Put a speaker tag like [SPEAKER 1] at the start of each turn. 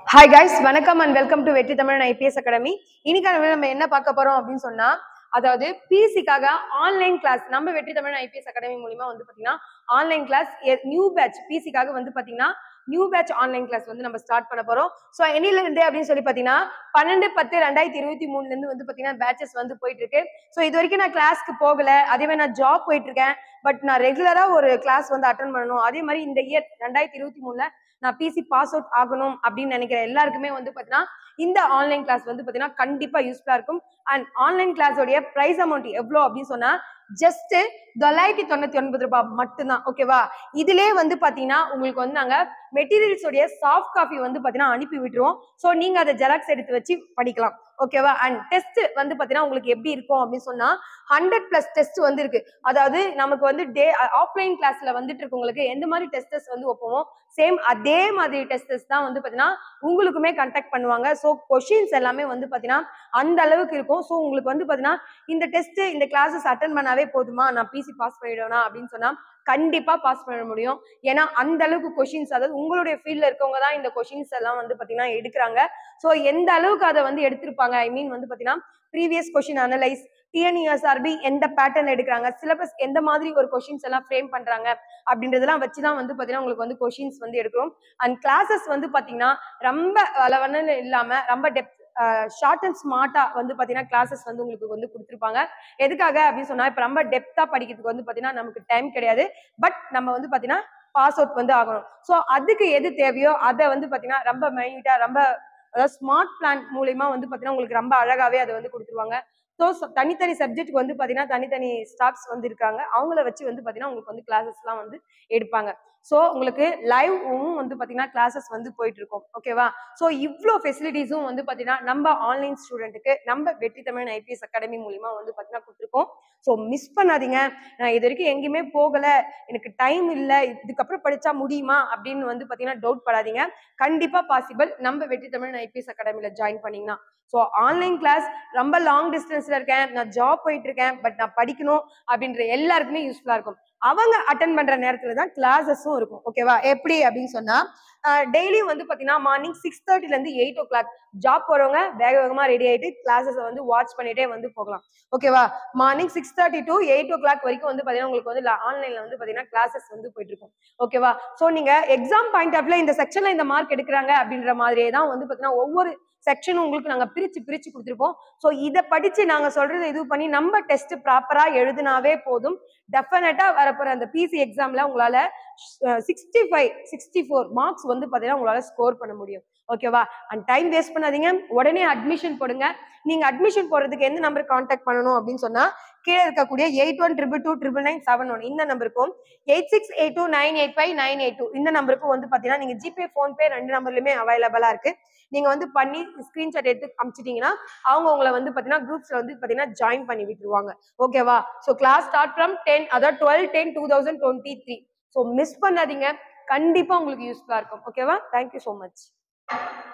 [SPEAKER 1] hi guys வணக்கம் and welcome to Vetri Tamizhan IPS academy இன்னைக்கான video நம்ம என்ன பார்க்க போறோம் அப்படின்னு சொன்னா அதாவது பிசிக்காக ஆன்லைன் கிளாஸ் நம்ம வெற்றி தமிழன் ஐபிஎஸ் அகாடமி மூலியமா வந்து பாத்தீங்கன்னா ஆன்லைன் கிளாஸ் நியூ பேட்ச் பிசிக்காக வந்து பாத்தீங்கன்னா நியூ பேட்ச் ஆன்லைன் கிளாஸ் வந்து நம்ம ஸ்டார்ட் பண்ண போறோம் ஸோ என்னில இருந்து அப்படின்னு சொல்லி பாத்தீங்கன்னா பன்னெண்டு பத்து ரெண்டாயிரத்தி இருபத்தி மூணுல இருந்து வந்து பாத்தீங்கன்னா பேட்சஸ் வந்து போயிட்டு இருக்கு ஸோ இது வரைக்கும் நான் கிளாஸ்க்கு போகல அதே மாதிரி நான் ஜாப் போயிட்டு இருக்கேன் பட் நான் ரெகுலரா ஒரு கிளாஸ் வந்து அட்டன் பண்ணணும் அதே மாதிரி இந்த இயர் ரெண்டாயிரத்தி இருபத்தி மூணுல நான் பிசி பாஸ் அவுட் ஆகணும் அப்படின்னு நினைக்கிற எல்லாருக்குமே வந்து பாத்தீங்கன்னா இந்த ஆன்லைன் கிளாஸ் வந்து பாத்தீங்கன்னா கண்டிப்பா யூஸ்ஃபுல்லா இருக்கும் அண்ட் ஆன்லைன் கிளாஸோடைய பிரைஸ் அமௌண்ட் எவ்வளோ அப்படின்னு சொன்னா ஜஸ்ட் தொள்ளாயிரத்தி தொண்ணூத்தி ஒன்பது ரூபாய் மட்டும்தான் ஓகேவா இதுலயே வந்து பாத்தீங்கன்னா உங்களுக்கு வந்து நாங்க மெட்டீரியல்ஸோடைய சாஃப்ட் காப்பி வந்து பாத்தீங்கன்னா அனுப்பி விட்டுருவோம் ஸோ நீங்க அதை ஜெராக்ஸ் எடுத்து வச்சு படிக்கலாம் ஓகேவா அண்ட் டெஸ்ட் வந்து பாத்தீங்கன்னா உங்களுக்கு எப்படி இருக்கும் அப்படின்னு சொன்னா ஹண்ட்ரட் பிளஸ் டெஸ்ட் வந்து இருக்கு அதாவது நமக்கு வந்து டே ஆஃப்லைன் கிளாஸ்ல வந்துட்டு இருக்கவங்களுக்கு எந்த மாதிரி டெஸ்டஸ் வந்து வைப்போமோ சேம் அதே மாதிரி டெஸ்டஸ் தான் வந்து பாத்தீங்கன்னா உங்களுக்குமே கண்டக்ட் பண்ணுவாங்க ஸோ கொஷின்ஸ் எல்லாமே வந்து பாத்தீங்கன்னா அந்த அளவுக்கு இருக்கும் ஸோ உங்களுக்கு வந்து பாத்தீங்கன்னா இந்த டெஸ்ட் இந்த கிளாஸஸ் அட்டன் பண்ணாவே போதுமா நான் பிசி பாஸ் பண்ணிடுவேனா அப்படின்னு சொன்னா கண்டிப்பா பாஸ் பண்ண முடியும் ஏன்னா அந்த அளவுக்கு கொஷின்ஸ் அதாவது உங்களுடைய ஃபீல்ட்ல இருக்கவங்க தான் இந்த கொஷின்ஸ் எல்லாம் வந்து பாத்தீங்கன்னா எடுக்கிறாங்க ஸோ எந்த அளவுக்கு அதை வந்து எடுத்திருப்பாங்க ஐ மீன் வந்து பாத்தீங்கன்னா ப்ரீவியஸ் கொஷின் அனலைஸ் டிஎன்யூஎஸ்ஆர்பி எந்த பேட்டர்ன் எடுக்கிறாங்க சிலபஸ் எந்த மாதிரி ஒரு கொஷின்ஸ் எல்லாம் ஃப்ரேம் பண்றாங்க அப்படின்றதெல்லாம் வச்சு தான் வந்து பாத்தீங்கன்னா உங்களுக்கு வந்து கொஷின்ஸ் வந்து எடுக்கிறோம் அண்ட் கிளாஸஸ் வந்து பாத்தீங்கன்னா ரொம்ப அளவன்னு இல்லாம ரொம்ப டெப்த் ஷார்ட் அண்ட் ஸ்மார்ட்டா வந்து பாத்தீங்கன்னா கிளாஸஸ் வந்து உங்களுக்கு வந்து கொடுத்துருப்பாங்க எதுக்காக அப்படின்னு சொன்னா இப்ப ரொம்ப டெப்தா படிக்கிறதுக்கு வந்து பாத்தீங்கன்னா நமக்கு டைம் கிடையாது பட் நம்ம வந்து பாத்தீங்கன்னா பாஸ் அவுட் வந்து ஆகணும் ஸோ அதுக்கு எது தேவையோ அதை வந்து பாத்தீங்கன்னா ரொம்ப மைனியூட்டா ரொம்ப அதாவது ஸ்மார்ட் பிளான் மூலியமா வந்து பாத்தீங்கன்னா உங்களுக்கு ரொம்ப அழகாவே அதை வந்து கொடுத்துருவாங்க ஸோ தனித்தனி சப்ஜெக்ட்க்கு வந்து பாத்தீங்கன்னா தனித்தனி ஸ்டாஃப்ஸ் வந்து இருக்காங்க அவங்கள வச்சு வந்து பாத்தீங்கன்னா உங்களுக்கு வந்து கிளாஸஸ்லாம் வந்து எடுப்பாங்க ஸோ உங்களுக்கு லைவும் வந்து பார்த்தீங்கன்னா கிளாஸஸ் வந்து போயிட்டு இருக்கும் ஓகேவா ஸோ இவ்வளோ ஃபெசிலிட்டிஸும் வந்து பார்த்தீங்கன்னா நம்ம ஆன்லைன் ஸ்டூடெண்ட்டுக்கு நம்ம வெற்றி தமிழ் ஐபிஎஸ் அகாடமி மூலிமா வந்து பார்த்தீங்கன்னா கொடுத்துருக்கோம் ஸோ மிஸ் பண்ணாதீங்க நான் இது வரைக்கும் எங்கேயுமே போகலை எனக்கு டைம் இல்லை இதுக்கப்புறம் படித்தா முடியுமா அப்படின்னு வந்து பார்த்தீங்கன்னா டவுட் படாதீங்க கண்டிப்பாக பாசிபிள் நம்ம வெற்றி தமிழ் ஐபிஎஸ் அகாடமியில் ஜாயின் பண்ணீங்கன்னா ஸோ ஆன்லைன் கிளாஸ் ரொம்ப லாங் டிஸ்டன்ஸில் இருக்கேன் நான் ஜாப் போயிட்டு இருக்கேன் பட் நான் படிக்கணும் அப்படின்ற எல்லாருக்குமே யூஸ்ஃபுல்லாக இருக்கும் அவங்க அட்டன் பண்ற நேரத்துல தான் கிளாஸஸும் இருக்கும் ஓகேவா எப்படி அப்படின்னு சொன்னா டெய்லியும் வந்து பாத்தீங்கன்னா மார்னிங் சிக்ஸ் தேர்ட்டில இருந்து எயிட் ஓ கிளாக் ஜாப் போறவங்க வேக வேகமா ரெடி ஆயிட்டு கிளாஸஸ் வந்து வாட்ச் பண்ணிட்டே வந்து போகலாம் ஓகேவா morning six thirty to eight o'clock வரைக்கும் வந்து பாத்தீங்கன்னா உங்களுக்கு வந்து ஆன்லைன்ல வந்து பாத்தீங்கன்னா கிளாஸஸ் வந்து போயிட்டு இருக்கும் ஓகேவா சோ நீங்க எக்ஸாம் பாயிண்ட் ஆஃப்ல இந்த செக்ஷன்ல இந்த மார்க் எடுக்கிறாங்க அப்படின்ற மாதிரியே தான் வந்து பாத்தீங்கன்னா ஒவ்வொரு செக்ஷனும் உங்களுக்கு நாங்க பிரிச்சு பிரிச்சு கொடுத்துருப்போம் ஸோ இதை படிச்சு நாங்க சொல்றதை இது பண்ணி நம்ம டெஸ்ட் ப்ராப்பரா எழுதினாவே போதும் டெஃபினட்டா வரப்போற அந்த பிசி எக்ஸாம்ல உங்களால sixty five sixty four marks வந்து பாத்தீங்கன்னா உங்களால ஸ்கோர் பண்ண முடியும் ஓகேவா அண்ட் டைம் வேஸ்ட் பண்ணாதீங்க உடனே அட்மிஷன் போடுங்க நீங்க அட்மிஷன் போடுறதுக்கு எந்த நம்பர் கான்டாக்ட் பண்ணணும் அப்படின்னு சொன்னா கீழே இருக்கக்கூடிய eight one triple two triple nine seven one இந்த நம்பருக்கும் eight six eight two nine eight five nine eight two இந்த நம்பருக்கும் வந்து பாத்தீங்கன்னா நீங்க ஜிபே ஃபோன்பே ரெண்டு நம்பர்லயுமே அவைலபிளா இருக்கு நீங்க வந்து பண்ணி ஸ்கிரீன்ஷாட் எடுத்து அமிச்சிட்டீங்கன்னா அவங்க உங்களை வந்து பாத்தீங்கன்னா குரூப்ஸ்ல வந்து பாத்தீங்கன்னா ஜாயின் பண்ணி விட்டுருவாங்க ஓகேவா so class start from ten அதாவது twelve ten two thousand twenty three so miss பண்ணாதீங்க கண்டிப்பா உங்களுக்கு யூஸ்ஃபுல்லா இருக்கும் ஓகேவா தேங்க்யூ ஸோ மச்